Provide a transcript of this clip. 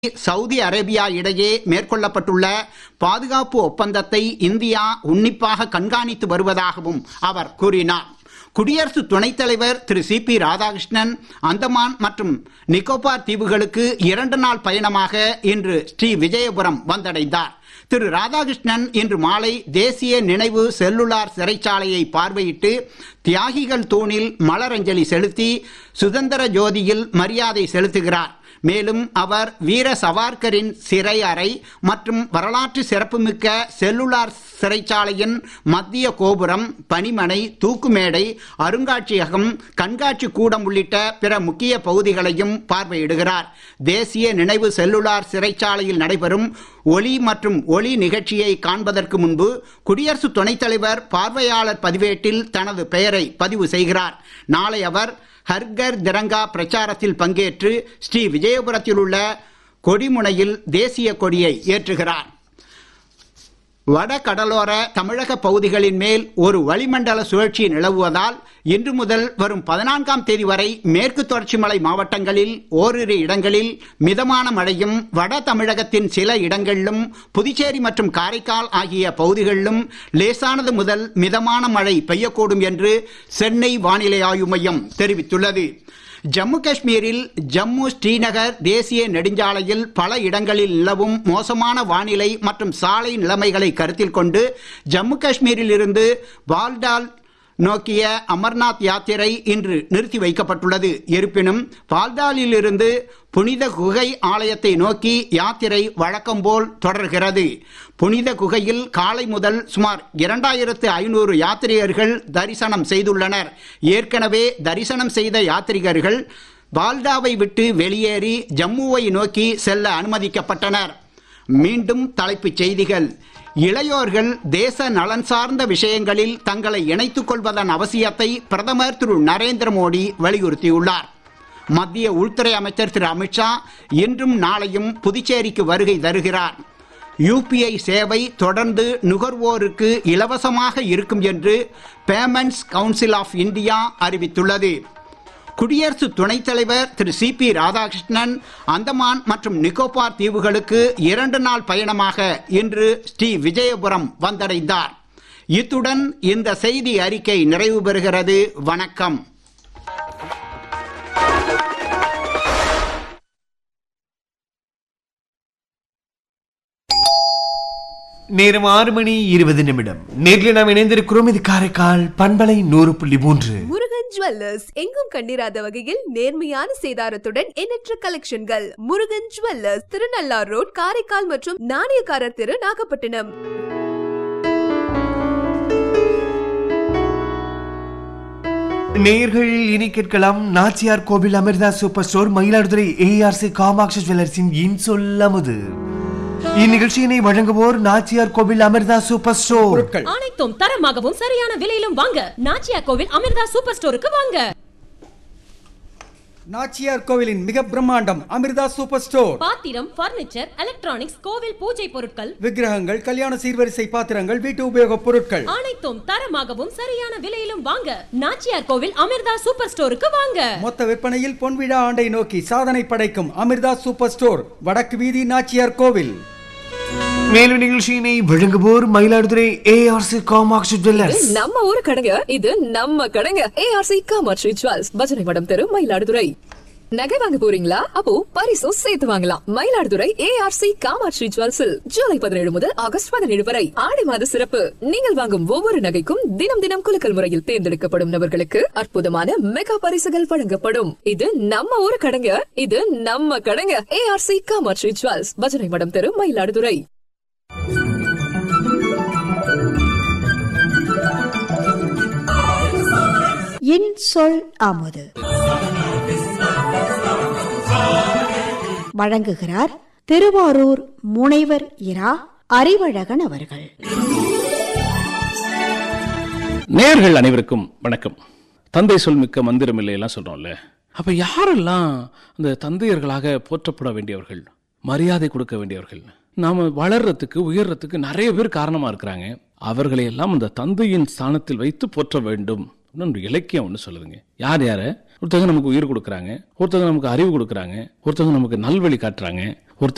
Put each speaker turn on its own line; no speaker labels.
Saudi Arabia இடையே மேற்கொள்ளப்பட்டுள்ள பாதுகாப்பு ஒப்பந்தத்தை இந்தியா உன்னிப்பாக கண்காணித்து வருவதாகவும் அவர் கூறினார் குடியரசு துணைத் தலைவர் திரு சி பி ராதாகிருஷ்ணன் அந்தமான் மற்றும் நிக்கோபார் தீவுகளுக்கு இரண்டு நாள் பயணமாக இன்று ஸ்ரீ விஜயபுரம் வந்தடைந்தார் திரு ராதாகிருஷ்ணன் இன்று மாலை தேசிய நினைவு செல்லுலார் சிறைச்சாலையை பார்வையிட்டு தியாகிகள் தூணில் மலரஞ்சலி செலுத்தி சுதந்திர ஜோதியில் மரியாதை செலுத்துகிறார் மேலும் அவர் வீர சவார்கரின் சிறை அறை மற்றும் வரலாற்று சிறப்புமிக்க செல்லுலார் சிறைச்சாலையின் மத்திய கோபுரம் பனிமனை தூக்குமேடை அருங்காட்சியகம் கண்காட்சி கூடம் உள்ளிட்ட பிற முக்கிய பகுதிகளையும் பார்வையிடுகிறார் தேசிய நினைவு செல்லுலார் சிறைச்சாலையில் நடைபெறும் ஒலி மற்றும் ஒளி நிகழ்ச்சியை காண்பதற்கு முன்பு குடியரசு துணைத் தலைவர் பார்வையாளர் பதிவேட்டில் தனது பெயரை பதிவு செய்கிறார் நாளை அவர் ஹர்கர் திரங்கா பிரச்சாரத்தில் பங்கேற்று ஸ்ரீ விஜயபுரத்தில் உள்ள கொடிமுனையில் தேசிய கொடியை ஏற்றுகிறார் வட கடலோர தமிழக பகுதிகளின் மேல் ஒரு வளிமண்டல சுழற்சி நிலவுவதால் இன்று முதல் வரும் பதினான்காம் தேதி வரை மேற்கு தொடர்ச்சி மலை மாவட்டங்களில் ஓரிரு இடங்களில் மிதமான மழையும் வட தமிழகத்தின் சில இடங்களிலும் புதுச்சேரி மற்றும் காரைக்கால் ஆகிய பகுதிகளிலும் லேசானது முதல் மிதமான மழை பெய்யக்கூடும் என்று சென்னை வானிலை ஆய்வு மையம் தெரிவித்துள்ளது ஜம்மு காஷ்மீரில் ஜம்மு ஸ்ரீநகர் தேசிய நெடுஞ்சாலையில் பல இடங்களில் நிலவும் மோசமான வானிலை மற்றும் சாலை நிலைமைகளை கருத்தில் கொண்டு ஜம்மு காஷ்மீரில் இருந்து வால்டால் நோக்கிய அமர்நாத் யாத்திரை இன்று நிறுத்தி வைக்கப்பட்டுள்ளது இருப்பினும் பால்டாலில் இருந்து புனித குகை ஆலயத்தை நோக்கி யாத்திரை வழக்கம் போல் தொடர்கிறது புனித குகையில் காலை முதல் சுமார் இரண்டாயிரத்து ஐநூறு யாத்ரீகர்கள் தரிசனம் செய்துள்ளனர் ஏற்கனவே தரிசனம் செய்த யாத்ரிகர்கள் பால்டாவை விட்டு வெளியேறி ஜம்முவை நோக்கி செல்ல அனுமதிக்கப்பட்டனர் மீண்டும் தலைப்புச் செய்திகள் இளையோர்கள் தேச நலன் சார்ந்த விஷயங்களில் தங்களை இணைத்துக் கொள்வதன் அவசியத்தை பிரதமர் திரு நரேந்திர மோடி வலியுறுத்தியுள்ளார் மத்திய உள்துறை அமைச்சர் திரு அமித்ஷா இன்றும் நாளையும் புதுச்சேரிக்கு வருகை தருகிறார் யூபிஐ சேவை தொடர்ந்து நுகர்வோருக்கு இலவசமாக இருக்கும் என்று பேமெண்ட்ஸ் கவுன்சில் ஆஃப் இந்தியா அறிவித்துள்ளது குடியரசு துணைத் தலைவர் திரு சி பி ராதாகிருஷ்ணன் அந்தமான் மற்றும் நிக்கோபார் தீவுகளுக்கு இரண்டு நாள் பயணமாக இன்று ஸ்ரீ விஜயபுரம் வந்தடைந்தார் இத்துடன் இந்த செய்தி அறிக்கை நிறைவு பெறுகிறது வணக்கம்
நேரம் ஆறு மணி இருபது நிமிடம் நேரில் நாம் இணைந்திருக்கிறோம் இது காரைக்கால் பண்பலை நூறு புள்ளி மூன்று
முருகன் ஜுவல்லர்ஸ் எங்கும் கண்டிராத வகையில் நேர்மையான சேதாரத்துடன் எண்ணற்ற கலெக்ஷன்கள் முருகன் ஜுவல்லர்ஸ் திருநள்ளார் ரோட் காரைக்கால் மற்றும் நாணயக்காரர் தெரு நாகப்பட்டினம்
நேர்கள் இனி கேட்கலாம் Nachiyar Koil Amirtha super store Mayiladuthurai A R C Kamatchi ஜுவல்லர்ஸின் இன்சொல்லமுது இந்நிகழ்ச்சியினை வழங்குவோர் நாச்சியார் கோவில் அமிர்தா சூப்பர் ஸ்டோர்
பொருட்கள்
அனைத்தும் தரமாகவும் சரியான விலையிலும் வாங்க நாச்சியா கோவில் அமிர்தா சூப்பர் ஸ்டோருக்கு வாங்க
நாச்சியார் கோவிலின் மிக பிரம்மாண்டம் அமிர்தா சூப்பர் ஸ்டோர்
பாத்திரம் பர்னிச்சர் எலக்ட்ரானிக்ஸ் கோவில் பூஜை பொருட்கள்
விக்கிரகங்கள் கல்யாண சீர்வரிசை பாத்திரங்கள் வீட்டு உபயோகப் பொருட்கள்
அனைத்தும் தரமாகவும் சரியான விலையிலும் வாங்க நாச்சியார் கோவில் அமிர்தா சூப்பர் ஸ்டோருக்கு வாங்க
மொத்த விற்பனையில் பொன்விழா ஆண்டை நோக்கி சாதனை படைக்கும் அமிர்தா சூப்பர் ஸ்டோர் வடக்கு வீதி நாச்சியார் கோவில்
மேலும் நிகழ்ச்சியினை வழங்குவோர் மயிலாடுதுறை ஏஆர்சி காமாட்சி ஜுவல்லர்ஸ்
நம்ம ஊரு கடைங்க இது நம்ம கடைங்க ஏஆர்சி காமர்ஷி ஜுவல்ஸ் பஜனை மடம் தெரு மயிலாடுதுறை நகை வாங்க போறீங்களா அப்போ பரிசும் சேர்த்து வாங்கலாம் மயிலாடுதுறை ஏஆர்சி காமாட்சி ஜுவல்ஸில் ஜூலை பதினேழு முதல் ஆகஸ்ட் பதினேழு வரை ஆடி மாத சிறப்பு நீங்கள் வாங்கும் ஒவ்வொரு நகைக்கும் தினம் தினம் குலுக்கல் முறையில் தேர்ந்தெடுக்கப்படும் நபர்களுக்கு அற்புதமான மெகா பரிசுகள் வழங்கப்படும் இது நம்ம ஊரு கடைங்க இது நம்ம கடைங்க ஏஆர்சி காமாட்சி ஜுவல்ஸ் பஜனை மடம் தெரு மயிலாடுதுறை
என் சொல் அமுது வழங்குகிறார் திருவாரூர் முனைவர் இரா அறிவழகன் அவர்கள்
நேர்கள் அனைவருக்கும் வணக்கம் தந்தை சொல் மிக்க மந்திரம் இல்லையெல்லாம் சொல்றோம்ல அப்ப யாரெல்லாம் அந்த தந்தையர்களாக போற்றப்பட வேண்டியவர்கள் மரியாதை கொடுக்க வேண்டியவர்கள் நாம வளர்றதுக்கு உயர்றதுக்கு நிறைய பேர் காரணமா இருக்கிறாங்க அவர்களை எல்லாம் அந்த தந்தையின் ஸ்தானத்தில் வைத்து போற்ற வேண்டும் ஒரு இலக்கியம் ஒன்று சொல்லுதுங்க யார் யார ஒருத்தவங்க நமக்கு உயிர் கொடுக்குறாங்க ஒருத்தவங்க நமக்கு அறிவு கொடுக்குறாங்க ஒருத்தவங்க நமக்கு நல்வழி காட்டுறாங்க